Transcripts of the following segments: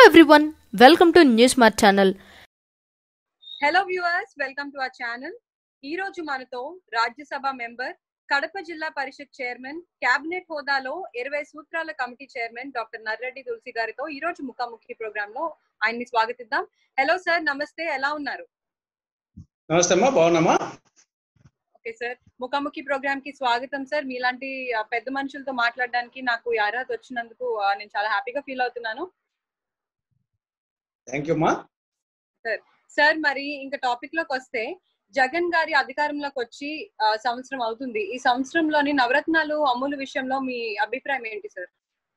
everyone, welcome to Newsmart channel. Hello viewers welcome to our channel ఈ రోజు మనతో Rajya Sabha member Kadapa జిల్లా పరిషత్ చైర్మన్ కేబినెట్ హోదాలో ఇరవై సూత్రాల committee chairman doctor Narreddy Tulasi గారితో ఈ రోజు ముఖాముఖి ప్రోగ్రామ్ లో ఆయన్ని స్వాగతిద్దాం హలో సార్ నమస్తే ఎలా ఉన్నారు నమస్తే అమ్మా బాగున్నామా ఓకే సార్ ముఖాముఖి ప్రోగ్రామ్ కి స్వాగతం సార్ మీలాంటి ఆ, పెద్ద మనుషులతో మాట్లాడడానికి నాకు ఈ అర్హత వచ్చినందుకు ఆ, నేను చాలా హ్యాపీగా ఫీల్ అవుతున్నాను థ్యాంక్ యూ అమ్మా సార్ మరి ఇంకా టాపిక్ లోకి వస్తే జగన్ గారి అధికారంలోకి వచ్చి ఆ, సంవత్సరం అవుతుంది ఈ సంవత్సరంలోని నవరత్నాలు అమలు విషయంలో మీ అభిప్రాయం ఏంటి సార్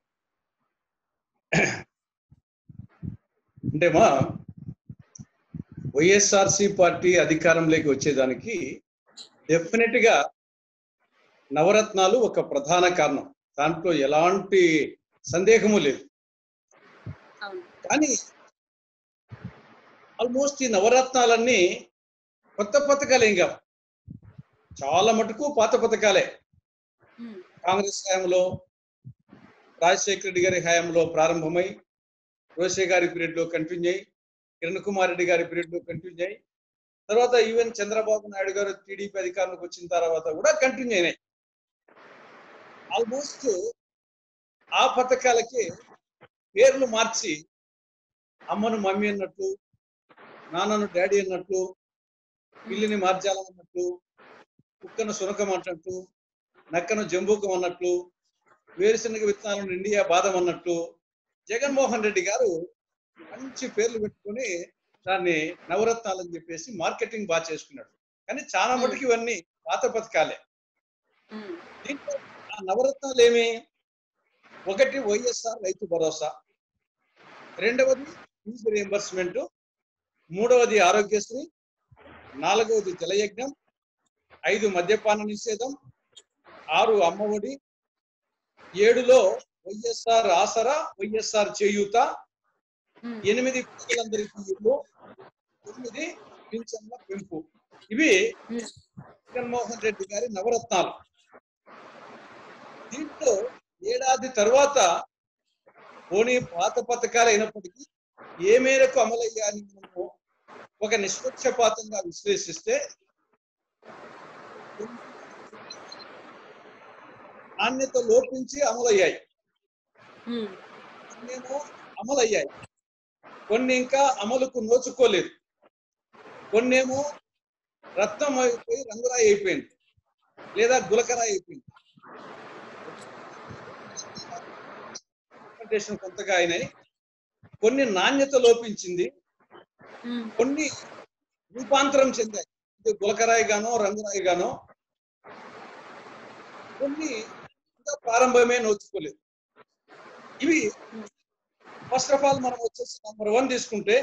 అంటే మా వైఎస్ఆర్సి పార్టీ అధికారంలోకి వచ్చేదానికి డెఫినెట్ గా నవరత్నాలు ఒక ప్రధాన కారణం దాంట్లో ఎలాంటి సందేహము లేదు అవును కానీ ఆల్మోస్ట్ ఈ నవరత్నాలన్నీ కొత్త పథకాలే ఇంకా చాలా మటుకు పాత పథకాలే ఉమ్, కాంగ్రెస్ హయాంలో రాజశేఖర రెడ్డి గారి హయాంలో ప్రారంభమై రోసే గారి పీరియడ్ లో కంటిన్యూ అయ్యి కిరణ్ కుమార్ రెడ్డి గారి పీరియడ్ లో కంటిన్యూ అయ్యి తర్వాత ఈవెన్ చంద్రబాబు నాయుడు గారు టీడీపీ అధికారంలోకి వచ్చిన తర్వాత కూడా కంటిన్యూ అయినాయి ఆల్మోస్ట్ ఆ పథకాలకి పేర్లు మార్చి అమ్మను మమ్మీ అన్నట్లు నాన్నను డాడీ అన్నట్లు పిల్లిని మార్జాలం అన్నట్లు కుక్కను సునకం అన్నట్టు నక్కను జంబూకం అన్నట్లు వేరుశనగ విత్తనాలను ఇండియా బాదం అన్నట్టు జగన్మోహన్ రెడ్డి గారు మంచి పేర్లు పెట్టుకొని దాన్ని నవరత్నాలు అని చెప్పేసి మార్కెటింగ్ బాగా చేసుకున్నాడు కానీ చాలా మటుకు ఇవన్నీ పాత పథకాలే ఉమ్, దీంట్లో ఆ నవరత్నాలు ఏమి ఒకటి వైఎస్ఆర్ రైతు భరోసా రెండవది ఫీజు రియంబర్స్మెంట్ మూడవది ఆరోగ్యశ్రీ నాలుగవది జలయజ్ఞం ఐదు మద్యపాన నిషేధం ఆరు అమ్మఒడి ఏడులో వైఎస్ఆర్ ఆసరా వైఎస్ఆర్ చేయూత ఉమ్, ఎనిమిది ప్రజలందరికీ ఇల్లు తొమ్మిది పింఛన్ల పెంపు ఇవి ఉమ్, జగన్మోహన్ రెడ్డి గారి నవరత్నాలు దీంట్లో ఏడాది తర్వాత పోనీ పాత పథకాలు అయినప్పటికీ ఏ మేరకు అమలయ్యాని మనము ఒక నిష్పక్షపాతంగా విశ్లేషిస్తే నాణ్యత లోపించి అమలయ్యాయి ఉమ్, కొన్నేమో అమలయ్యాయి కొన్ని ఇంకా అమలుకు నోచుకోలేదు కొన్నేమో రత్నం అయిపోయి రంగురాయి అయిపోయింది లేదా గులకరాయి అయిపోయింది ఇంప్లిమెంటేషన్ కొంతగా అయినాయి కొన్ని నాణ్యత లోపించింది ఉమ్, కొన్ని రూపాంతరం చెందాయి ఇది గులకరాయి గానో రంగురాయి గానో కొన్ని ఇంకా ప్రారంభమే నోచుకోలేదు ఇవి ఫస్ట్ ఆఫ్ ఆల్ మనం వచ్చేసి నెంబర్ వన్ తీసుకుంటే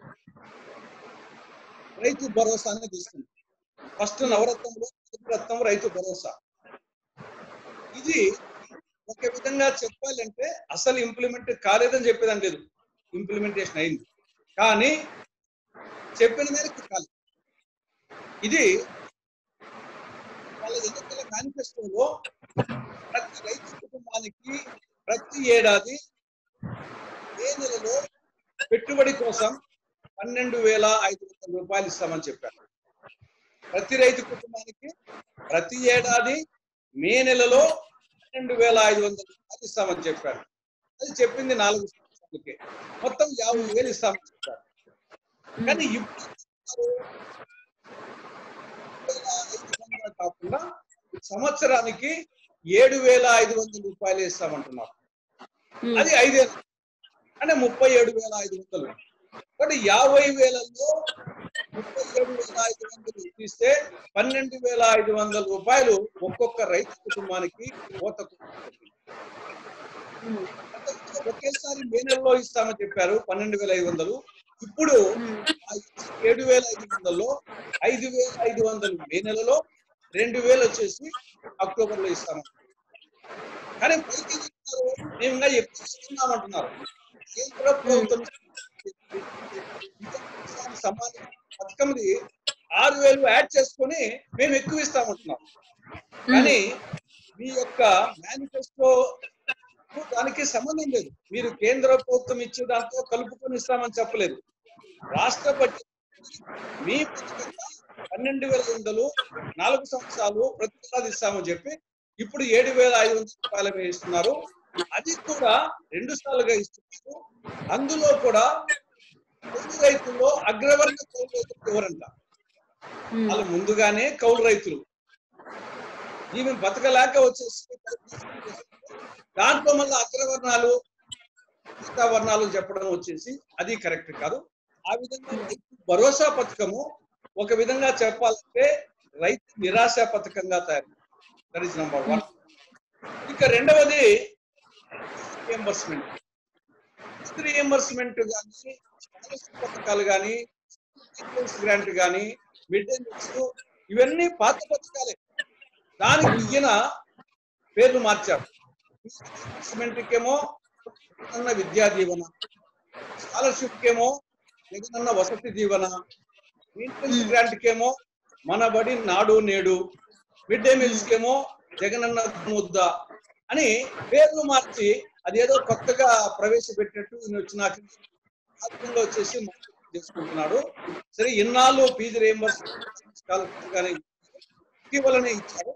రైతు భరోసా అనేది తీసుకుంటాం ఫస్ట్ నవరత్నంలో రత్నం రైతు భరోసా ఇది ఒక విధంగా చెప్పాలంటే అసలు ఇంప్లిమెంట్ కాలేదని చెప్పేదాని లేదు ఇంప్లిమెంటేషన్ అయింది కానీ చెప్పిన మేరకు కాలేదు ఇది వాళ్ళ ఎన్నికల మేనిఫెస్టోలో ప్రతి రైతు కుటుంబానికి ప్రతి ఏడాది ఏ నెలలో పెట్టుబడి కోసం పన్నెండు వేల ఐదు వందల రూపాయలు ఇస్తామని చెప్పారు ప్రతి రైతు కుటుంబానికి ప్రతి ఏడాది మే నెలలో పన్నెండు వేల ఐదు వందల రూపాయలు ఇస్తామని చెప్పారు అది చెప్పింది నాలుగు సంవత్సరాలకే మొత్తం యాభై వేలు ఇస్తామని చెప్పారు కానీ ఇప్పుడు చెప్తున్నారు, వేల ఐదు వందలు కాకుండా సంవత్సరానికి ఏడు వేల ఐదు వందల రూపాయలు ఇస్తామంటున్నారు ఉమ్, అది ఐదేళ్ళు అంటే ముప్పై ఏడు వేల ఐదు వందలు కాబట్టి యాభై వేలలో ముప్పై ఏడు వేల ఐదు వందలు ఇస్తే పన్నెండు వేల ఐదు వందల రూపాయలు ఒక్కొక్క రైతు కుటుంబానికి కోతకు ఉమ్, అంటే ఒకేసారి మే నెలలో ఇస్తామని చెప్పారు పన్నెండు వేల ఐదు వందలు ఇప్పుడు ఉమ్, ఆ ఏడు వేల ఐదు వందల్లో ఐదు వేల ఐదు వందలు మే నెలలో రెండు వేలు వచ్చేసి అక్టోబర్ లో ఇస్తాము కానీ పైకి చెప్తున్నారు మేము ఇంకా ఎక్కువ ఇస్తున్నామంటున్నారు కేంద్ర ప్రభుత్వం సమాన పథకంది ఆరు వేలు యాడ్ చేసుకొని మేము ఎక్కువ ఇస్తామంటున్నాం కానీ మీ యొక్క మేనిఫెస్టో దానికి సంబంధం లేదు మీరు కేంద్ర ప్రభుత్వం ఇచ్చే దాంతో కలుపుకొని ఇస్తామని చెప్పలేదు రాష్ట్ర బడ్జెట్ మీ పథకంగా పన్నెండు వేల వందలు నాలుగు సంవత్సరాలు ప్రతి ఏడాది ఇస్తామని చెప్పి ఇప్పుడు ఏడు వేల ఐదు వందల రూపాయల మీద ఇస్తున్నారు అది కూడా రెండు సార్లుగా ఇస్తున్నారు అందులో కూడా కౌలు రైతుల్లో అగ్రవర్ణ కౌలు రైతులు ఎవరంట వాళ్ళు ముందుగానే కౌలు రైతులు ఈమె బతకలేక వచ్చేసి దాంట్లో మళ్ళీ అగ్రవర్ణాలు మిగతా వర్ణాలు చెప్పడం వచ్చేసి అది కరెక్ట్ కాదు ఆ విధంగా రైతు భరోసా పథకము ఒక విధంగా చెప్పాలంటే రైతు నిరాశ పథకంగా తయారు దట్ ఇస్ నంబర్ వన్ ఇక రెండవది రియంబర్స్మెంట్ రియంబర్స్మెంట్ కానీ స్కాలర్షిప్ పథకాలు కానీ గ్రాంట్ కానీ మిడ్ డే మీల్స్ ఇవన్నీ పాత పథకాలే దానికి ఈయన పేర్లు మార్చారు రియంబర్స్మెంట్ ఏమో జగనన్న విద్యా దీవెన స్కాలర్షిప్ కేమో జగనన్న వసతి దీవెన మెయింటెనెన్స్ గ్రాంట్ కేమో మన బడి నాడు నేడు మిడ్ డే మీల్స్ కేమో జగనన్న ముద్ద అని పేర్లు మార్చి అదేదో కొత్తగా ప్రవేశపెట్టినట్టు ఈయన వచ్చినాక ఆత్మీయంగా వచ్చేసి మార్కెటింగ్ చేసుకుంటున్నాడు సరే ఇన్నాళ్ళు ఫీజు రియంబర్స్మెంట్ స్కాలర్షిప్ కానీ ఇటీవలనే ఇచ్చారు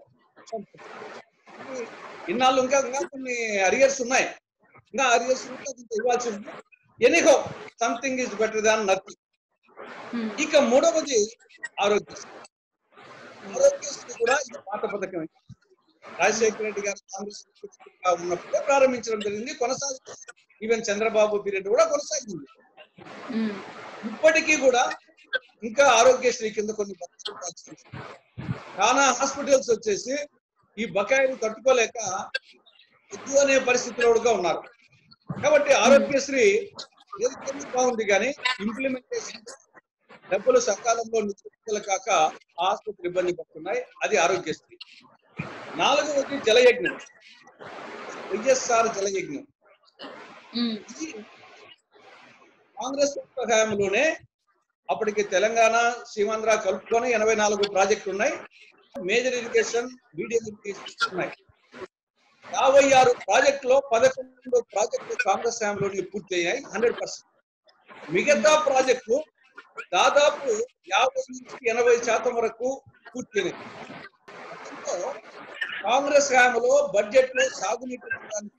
ఇన్నాళ్ళు ఇంకా ఇంకా కొన్ని అరియర్స్ ఉన్నాయి ఇంకా అరియర్స్ ఉంటే కొంత ఇవ్వాల్సి ఉంది anyhow something is better than nothing ఇక మూడవది ఆరోగ్యశ్రీ ఆరోగ్యశ్రీ కూడా ఇది పాత పథకమే రాజశేఖర రెడ్డి గారు కాంగ్రెస్ ముఖ్యమంత్రిగా ఉన్నప్పుడే ప్రారంభించడం జరిగింది కొనసాగుతుంది ఈవెన్ చంద్రబాబు పీరియడ్ కూడా కొనసాగింది ఇప్పటికీ కూడా ఇంకా ఆరోగ్యశ్రీ కింద కొన్ని బకాయిలు ఇవ్వాల్సి ఉంది. చాలా హాస్పిటల్స్ వచ్చేసి ఈ బకాయిలు తట్టుకోలేక వద్దు అనే పరిస్థితిలో కూడా ఉన్నారు కాబట్టి ఆరోగ్యశ్రీ ఏది బాగుంది కానీ ఇంప్లిమెంటేషన్ డబ్బులు సకాలంలో నిధులు కాక ఆసుపత్రి ఇబ్బంది పడుతున్నాయి అది ఆరోగ్యశ్రీ నాలుగవది జలయజ్ఞం వైఎస్ఆర్ జలయజ్ఞం ఇది కాంగ్రెస్ ప్రభుత్వ హయాంలోనే అప్పటికి తెలంగాణ సీమాంధ్ర కలుపుకొని ఎనభై నాలుగు ప్రాజెక్టులు ఉన్నాయి మేజర్ ఇరిగేషన్ మీడియం ఇరిగేషన్ ఉన్నాయి యాభై ఆరు ప్రాజెక్టులో పదకొండు ప్రాజెక్టులు కాంగ్రెస్ హయాంలోనే పూర్తి అయ్యాయి హండ్రెడ్ పర్సెంట్ మిగతా ప్రాజెక్టులు దాదాపు యాభై నుంచి ఎనభై శాతం వరకు పూర్తయినాయి గతంలో కాంగ్రెస్ హయాంలో బడ్జెట్ లో సాగునీటి రంగానికి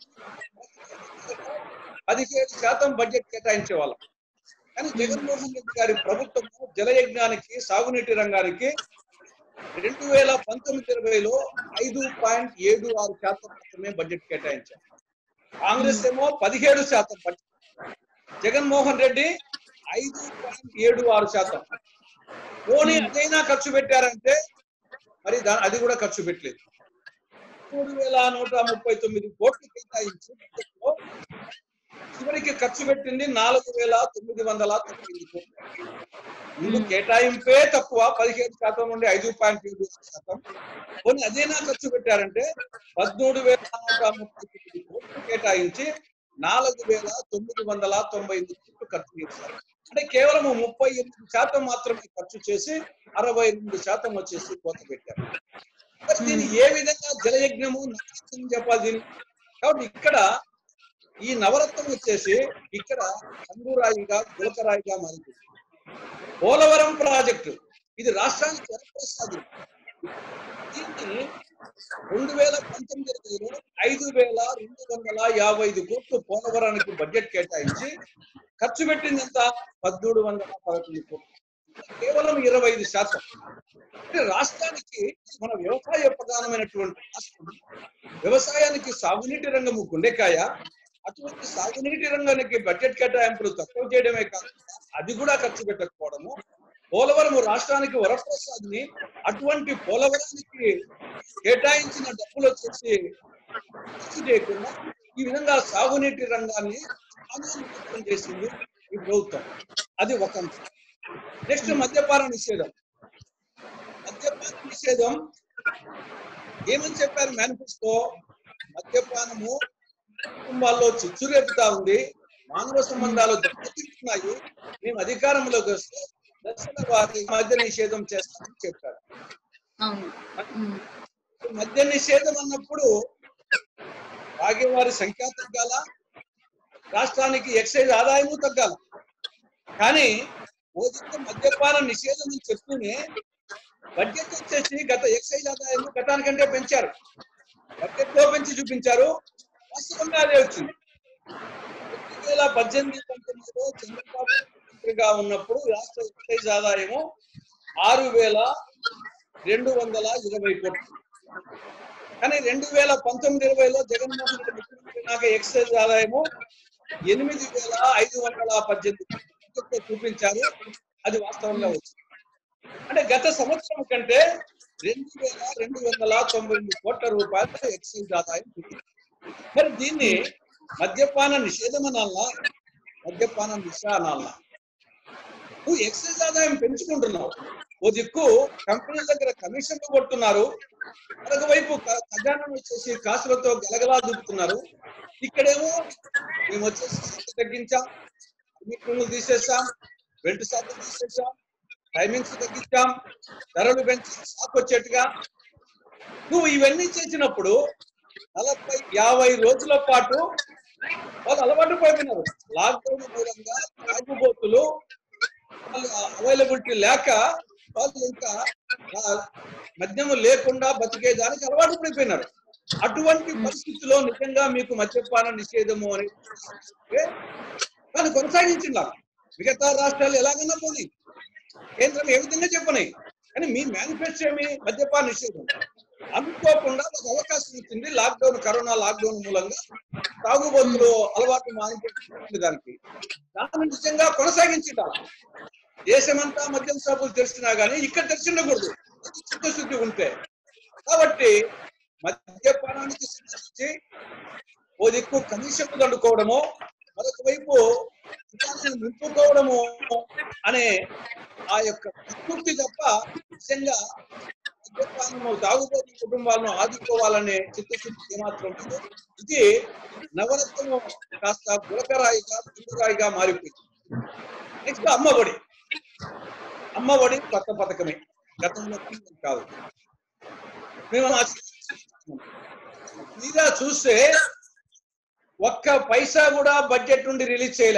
పదిహేడు శాతం బడ్జెట్ కేటాయించే వాళ్ళం కానీ జగన్మోహన్ రెడ్డి గారి ప్రభుత్వం జలయజ్ఞానికి సాగునీటి రంగానికి రెండు వేల పంతొమ్మిది ఇరవైలో ఐదు పాయింట్ ఏడు ఆరు శాతం మాత్రమే బడ్జెట్ కేటాయించారు కాంగ్రెస్ ఏమో పదిహేడు శాతం బడ్జెట్ జగన్మోహన్ రెడ్డి ఐదు పాయింట్ ఏడు ఆరు శాతం పోనీ అదైనా ఖర్చు పెట్టారంటే మరి దా అది కూడా ఖర్చు పెట్టలేదు మూడు వేల నూట ముప్పై తొమ్మిది కోట్లు కేటాయించి బడ్జెట్లో చివరికి ఖర్చు పెట్టింది నాలుగు వేల తొమ్మిది వందల తొమ్మిది కోట్లు ముందు కేటాయింపే తక్కువ పదిహేడు శాతం నుండి ఐదు పాయింట్ ఏడు శాతం కొన్ని అదేనా ఖర్చు పెట్టారంటే పదమూడు వేల నూట ముప్పై తొమ్మిది కోట్లు కేటాయించి నాలుగు వేల తొమ్మిది వందల తొంభై ఎనిమిది కోట్లు ఖర్చు చేశారు అంటే కేవలం ముప్పై ఎనిమిది శాతం మాత్రమే ఖర్చు చేసి అరవై రెండు శాతం వచ్చేసి కోత పెట్టారు మరి దీన్ని ఏ విధంగా జలయజ్ఞము నవరత్నం చెప్పాలి దీన్ని కాబట్టి ఇక్కడ ఈ నవరత్నం వచ్చేసి ఇక్కడ కందురాయిగా గులకరాయిగా మారింది పోలవరం ప్రాజెక్టు ఇది రాష్ట్రానికి వరప్రసాదం దీన్ని రెండు వేల పంతొమ్మిది ఇరవైలో ఐదు వేల రెండు వందల యాభై ఐదు కోట్లు పోలవరానికి బడ్జెట్ కేటాయించి ఖర్చు పెట్టింది ఎంత పద్మూడు వందల పదకొండు కోట్లు కేవలం ఇరవై ఐదు శాతం అంటే రాష్ట్రానికి మన వ్యవసాయ ప్రధానమైనటువంటి రాష్ట్రం వ్యవసాయానికి సాగునీటి రంగము గుండెకాయ అటువంటి సాగునీటి రంగానికి బడ్జెట్ కేటాయింపులు తక్కువ చేయడమే కాకుండా అది కూడా ఖర్చు పెట్టకపోవడము పోలవరం రాష్ట్రానికి వరప్రసాద్ని అటువంటి పోలవరానికి కేటాయించిన డబ్బులు వచ్చేసి ఖర్చు చేయకుండా ఈ విధంగా సాగునీటి రంగాన్ని ఆందోళన చేసింది ఈ ప్రభుత్వం అది ఒక అంశం నెక్స్ట్ మద్యపాన నిషేధం మద్యపాన నిషేధం ఏమని చెప్పారు మేనిఫెస్టో మద్యపానము కుటుంబాల్లో చిచ్చు రేపుతా ఉంది మానవ సంబంధాలు దెబ్బతింటున్నాయి మేము అధికారంలోకి వస్తే దశల వారి మద్య నిషేధం చేస్తామని చెప్పారు అవును ఉమ్, మద్య నిషేధం అన్నప్పుడు తాగేవారి సంఖ్య తగ్గాల రాష్ట్రానికి ఎక్సైజ్ ఆదాయము తగ్గాల కానీ మోదీతో మద్యపాన నిషేధం అని చెప్తూనే బడ్జెట్ వచ్చేసి గత ఎక్సైజ్ ఆదాయం గతానికంటే పెంచారు బడ్జెట్ లో పెంచి చూపించారు వాస్తవంగా అదే వచ్చింది రెండు వేల పద్దెనిమిది పంతొమ్మిదిలో చంద్రబాబు ముఖ్యమంత్రిగా ఉన్నప్పుడు రాష్ట్ర ఎక్సైజ్ ఆదాయము ఆరు వేల రెండు వందల ఇరవై కోట్లు కానీ రెండు వేల పంతొమ్మిది ఇరవైలో జగన్మోహన్ రెడ్డి ముఖ్యమంత్రి నాక ఎక్సైజ్ ఆదాయము ఎనిమిది వేల ఐదు వందల పద్దెనిమిది కోట్లతో చూపించారు అది వాస్తవంగా వచ్చింది అంటే గత సంవత్సరం కంటే రెండు వేల రెండు వందల తొంభై ఎనిమిది కోట్ల రూపాయల ఎక్సైజ్ ఆదాయం చూపించారు మరి దీన్ని మద్యపాన నిషేధం అనాలనా మద్యపాన నిష అనాలనా నువ్వు ఎక్సైజ్ ఆదాయం పెంచుకుంటున్నావు ఓ దిక్కు కంపెనీల దగ్గర కమిషన్లు కొడుతున్నారు మరొక వైపు క- ఖజానా వచ్చేసి కాసులతో గలగలా దూపుతున్నారు ఇక్కడేమో మేము వచ్చేసి సంఖ్య తగ్గించాం మీటింగ్లు తీసేసాం వెంట శాతం తీసేసాం టైమింగ్స్ తగ్గించాం ధరలు పెంచి షాక్ వచ్చేట్టుగా నువ్వు ఇవన్నీ చేసినప్పుడు నలభై యాభై రోజుల పాటు వాళ్ళు అలవాటు పడిపోయినారు లాక్డౌన్ మూలంగా తాగుబోతులు వాళ్ళు అవైలబిలిటీ లేక వాళ్ళు ఇంకా ఆ, మద్యము లేకుండా బతికేదానికి అలవాటు పడిపోయినారు అటువంటి పరిస్థితిలో నిజంగా మీకు మద్యపాన నిషేధము అని అంటే దాన్ని కొనసాగించిందా మిగతా రాష్ట్రాలు ఎలాగన్నా పోనీ కేంద్రం ఏ విధంగా చెప్పనాయి కానీ మీ మేనిఫెస్టో ఏమి మద్యపాన నిషేధం అనుకోకుండా ఒక అవకాశం ఇచ్చింది లాక్డౌన్ కరోనా లాక్డౌన్ మూలంగా తాగుబోతులు అలవాటు మానిపోయింది దానికి దాన్ని నిజంగా కొనసాగించిందా దేశమంతా మద్యం షాపులు తెరిచినా గానీ ఇక్కడ తెరిచి ఉండకూడదు అది చిత్తశుద్ధి ఉంటే కాబట్టి మద్యపానానికి సంబంధించి ఓ దిక్కు కమిషన్ దండుకోవడము మరొక వైపు విధానాన్ని నింపుకోవడము అనే ఆ యొక్క ప్రకృతి తప్ప నిజంగా మద్యపానము తాగుబోతు కుటుంబాలను ఆదుకోవాలనే చిత్తశుద్ధి ఏమాత్రం లేదు ఇది నవరత్నము కాస్త గులకరాయిగా గుండరాయిగా మారిపోయింది నెక్స్ట్ అమ్మఒడి అమ్మఒడి కొత్త పథకమే గతంలో ఉన్నది కాదు మేము ఆశీర్వదిస్తున్నాం. తీరా చూస్తే ఒక్క పైసా కూడా బడ్జెట్ నుండి రిలీజ్ చేయలే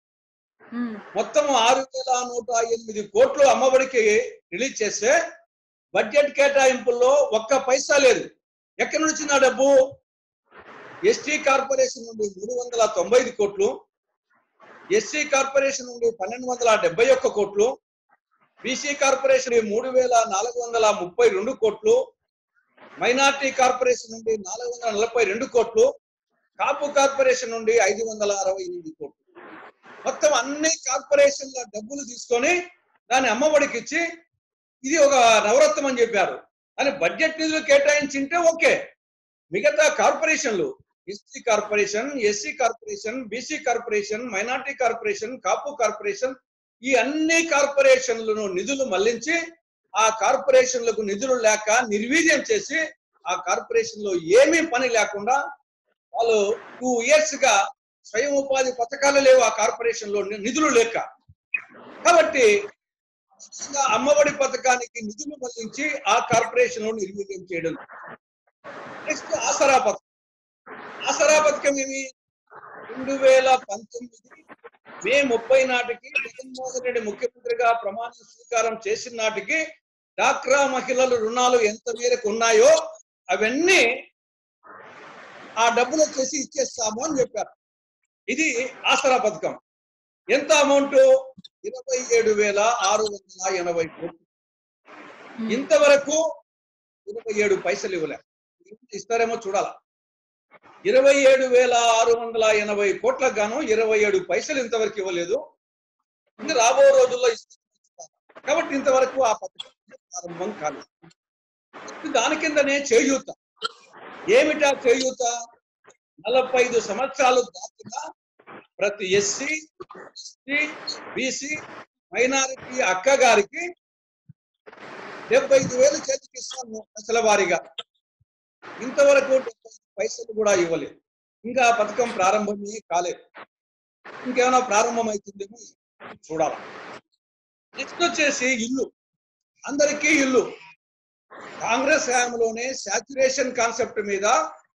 మొత్తం ఆరు వేల నూట ఎనిమిది కోట్లు అమ్మఒడికి రిలీజ్ చేస్తే బడ్జెట్ కేటాయింపుల్లో ఒక్క పైసా లేదు ఎక్కడి నుంచి నా డబ్బు ఎస్టీ కార్పొరేషన్ నుండి మూడు వందల తొంభై ఐదు కోట్లు ఎస్సీ కార్పొరేషన్ నుండి పన్నెండు వందల డెబ్బై ఒక్క కోట్లు బీసీ కార్పొరేషన్ నుండి మూడు వేల నాలుగు వందల ముప్పై రెండు కోట్లు మైనార్టీ కార్పొరేషన్ నుండి నాలుగు వందల నలభై రెండు కోట్లు కాపు కార్పొరేషన్ నుండి ఐదు వందల అరవై ఎనిమిది కోట్లు మొత్తం అన్ని కార్పొరేషన్ల డబ్బులు తీసుకొని దాన్ని అమ్మఒడికి ఇచ్చి ఇది ఒక నవరత్నం అని చెప్పారు అని బడ్జెట్ నిధులు కేటాయించింటే ఓకే మిగతా కార్పొరేషన్లు SC corporation SC corporation BC corporation minority corporation Kapu corporation ఈ అన్ని కార్పొరేషన్లను నిధులు మళ్లించి ఆ కార్పొరేషన్లకు నిధులు లేక నిర్వీర్యం చేసి ఆ కార్పొరేషన్ లో ఏమీ పని లేకుండా వాళ్ళు టూ ఇయర్స్ గా స్వయం ఉపాధి పథకాలు లేవు ఆ కార్పొరేషన్ లో ని- నిధులు లేక కాబట్టి ఖచ్చితంగా అమ్మఒడి పథకానికి నిధులు మళ్లించి ఆ కార్పొరేషన్ లో నిర్వీర్యం చేయడం నెక్స్ట్ ఆసరా పథకం ఆసరా పథకం ఏమి రెండు వేల పంతొమ్మిది మే ముప్పై నాటికి జగన్మోహన్ రెడ్డి ముఖ్యమంత్రిగా ప్రమాణ స్వీకారం చేసిన నాటికి డాక్రా మహిళల రుణాలు ఎంత మేరకు ఉన్నాయో అవన్నీ ఆ డబ్బులు వచ్చేసి ఇచ్చేస్తాము అని చెప్పారు ఇది ఆసరా పథకం ఎంత అమౌంట్ ఇరవై ఏడు వేల ఆరు వందల ఎనభై కోట్లు ఇంతవరకు ఇరవై ఏడు పైసలు ఇవ్వలే ఇస్తారేమో చూడాల ఇరవై ఏడు వేల ఆరు వందల ఎనభై కోట్లకు గాను ఇరవై ఏడు పైసలు ఇంతవరకు ఇవ్వలేదు ఇంకా రాబో రోజుల్లో ఇస్తారు కాబట్టి ఇంతవరకు ఆ పథకం ప్రారంభం కాలేదు దాని కిందనే చేయూత ఏమిటా చేయూత నలభై ఐదు సంవత్సరాలు దాటిన ప్రతి ఎస్సీ ఎస్టీ బీసీ మైనారిటీ అక్క గారికి డెబ్బై ఐదు వేలు చేతికి ఇస్తాను దశల వారీగా ఇంతవరకు డెబ్బై ఐదు పైసలు కూడా ఇవ్వలేదు ఇంకా ఆ పథకం ప్రారంభమే కాలేదు ఇంకేమైనా ప్రారంభం అవుతుందేమో చూడాలి నెక్స్ట్ వచ్చేసి ఇల్లు అందరికీ ఇల్లు కాంగ్రెస్ హయాంలోనే శాచ్యురేషన్ కాన్సెప్ట్ మీద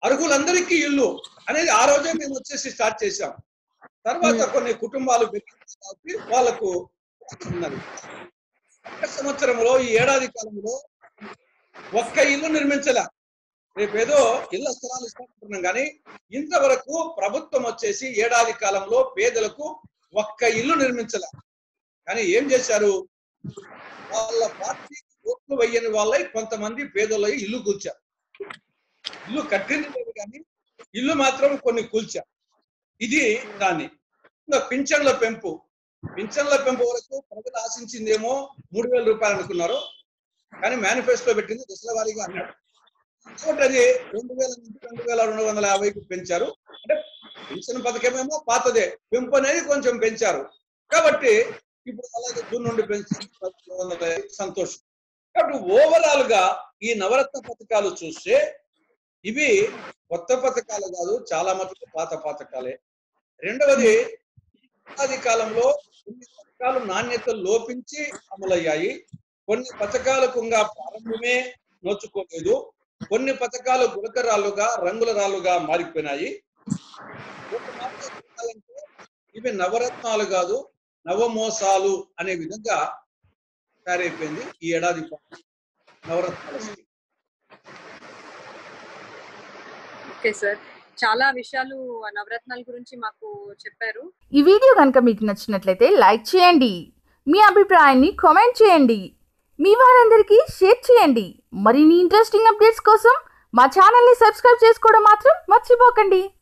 అర్హులందరికీ ఇల్లు అనేది ఆ రోజే మేము వచ్చేసి స్టార్ట్ చేశాం తర్వాత కొన్ని కుటుంబాలు పెరిగింది కాబట్టి వాళ్ళకు ఉన్నది ఒక్క సంవత్సరంలో ఈ ఏడాది కాలంలో ఒక్క ఇల్లు నిర్మించలే రేపేదో ఇళ్ల స్థలాలు ఇస్తామంటున్నాం కానీ ఇంతవరకు ప్రభుత్వం వచ్చేసి ఏడాది కాలంలో పేదలకు ఒక్క ఇల్లు నిర్మించలే కానీ ఏం చేశారు వాళ్ళ పార్టీ ఓట్లు వేయని వాళ్ళై కొంతమంది పేదలై ఇల్లు కూల్చారు ఇల్లు కట్టింది లేదు కానీ ఇల్లు మాత్రం కొన్ని కూల్చారు ఇది దాన్ని ఇంకా పింఛన్ల పెంపు పింఛన్ల పెంపు వరకు ప్రజలు ఆశించిందేమో మూడు వేల రూపాయలు అనుకున్నారు కానీ మేనిఫెస్టో పెట్టింది దశల వారీగా అన్నాడు కాబట్టి అది రెండు వేల నుంచి రెండు వేల రెండు వందల యాభైకి పెంచారు అంటే పెన్షన్ పథకమేమో పాతదే పెంపు అనేది కొంచెం పెంచారు కాబట్టి ఇప్పుడు అలాగే జూన్ నుండి పెంచి రెండు వందల సంతోషం కాబట్టి ఓవరాల్ గా ఈ నవరత్న పథకాలు చూస్తే ఇవి కొత్త పథకాలు కాదు చాలా మటుకు పాత పథకాలే రెండవది ఏడాది కాలంలో కొన్ని పథకాలు నాణ్యత లోపించి అమలయ్యాయి కొన్ని పథకాలకు ఇంకా ప్రారంభమే నోచుకోలేదు కొన్ని పథకాలు గులకరాళ్ళుగా రంగుల రాళ్ళుగా మారిపోయినాయి ఒక మాటలో చెప్పాలంటే ఇవి నవరత్నాలు కాదు నవమోసాలు అనే విధంగా తయారైపోయింది ఈ ఏడాది పాటు నవరత్నాల స్కీమ్. ఓకే సార్ చాలా విషయాలు ఆ నవరత్నాల గురించి మాకు చెప్పారు ఈ వీడియో కనుక మీకు నచ్చినట్లయితే లైక్ చేయండి మీ అభిప్రాయాన్ని కామెంట్ చేయండి మీ వారందరికీ షేర్ చేయండి మరిన్ని ఇంట్రెస్టింగ్ అప్డేట్స్ కోసం మా ఛానల్ని సబ్స్క్రైబ్ చేసుకోవడం మాత్రం మర్చిపోకండి